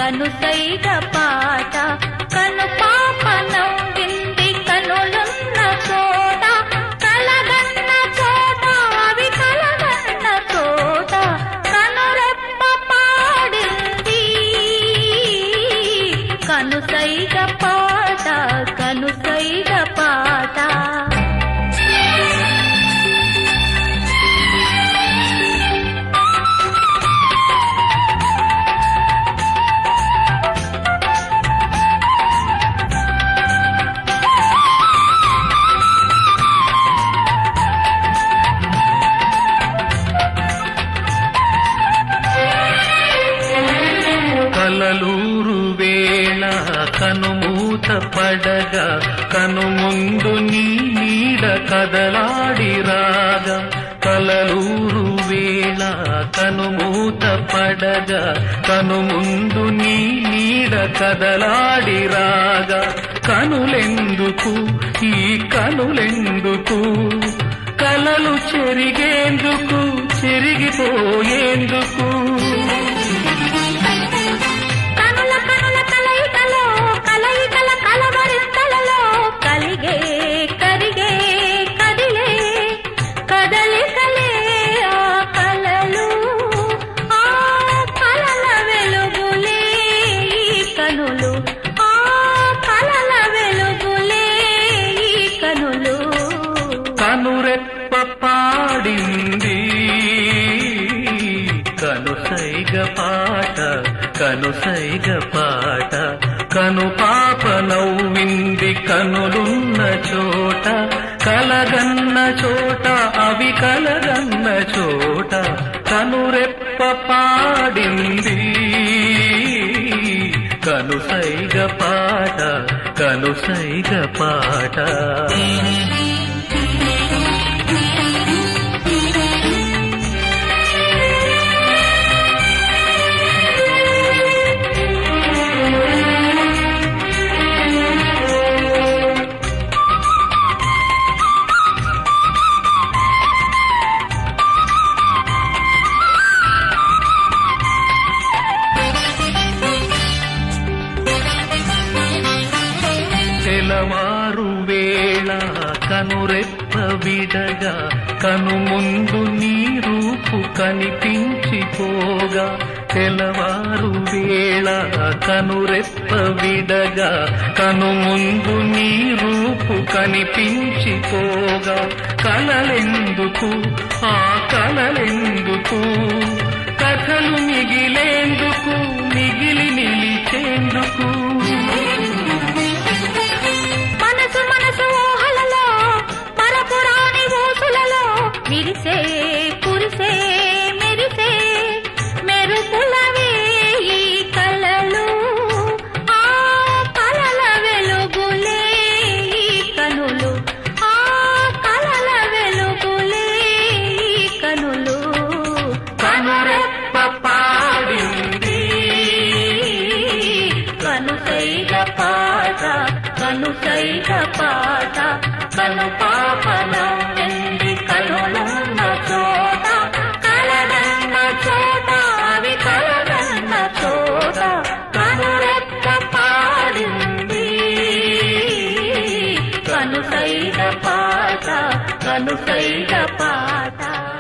కనుసైగ పాట కను పాప నవ్వింది కనులున్న చోట కలగన్న చోట అవి కలగన్న చోట కనురెప్ప పాడింది కనుసైగ పాట కనుసైగ పాట కలలూరు వేళ కనుమూత పడగా కనుముందు నీ నీడ కదలాడి రాగా కలలూరు వేళ కనుమూత పడగా కనుముందు నీ నీడ కదలాడి రాగా కనులెందుకు ఈ కనులెందుకు కలలు చెరిగేందుకు చెరిగిపోయేందుకు కనుల కనుల కలయికలో కలయికల కలవరింతలలో కలిగే కరిగే కదిలే కదలికలే ఆ కలలు ఆ కలల వెలుగులే ఈ కనులు ఆ కలల వెలుగులే ఈ కనులు కనురెప్ప పాడింది కనుసైగ పాట కనుసైగ పాట కను పాప నవ్వింది కనులున్న చోట కలగన్న చోట అవి కలగన్న చోట కనురెప్ప పాడింది కనుసైగ పాట కనుసైగ పాట తెలవారు వేళ కనురెప్ప విడగా కను ముందు నీ రూపు కనిపించిపోగా తెలవారు వేళ కనురెప్ప విడగా కను ముందు నీ రూపు కనిపించిపోగా కలలెందుకు ఆ కలలెందుకు కథలు మిగిలేందుకు మిగిలి నిలిచేందుకు మనసు మనసు ఊహలలో మరపురాని ఊసులలో విరిసే కురిసే మెరిసే మెరుపులవే ఈ కలలు ఆ కలల వెలుగులే ఈ కనులు ఆ కలల వెలుగులే ఈ కనులు కనురెప్ప పాడింది కనుసైగ పాట కనుసైగ పాట కను పాపన వెండి కనులున్న చోట కలగన్న చోట అవి కలగన్న చోట కనురెప్ప పాడింది కనుసైగ పాట కనుసైగ పాట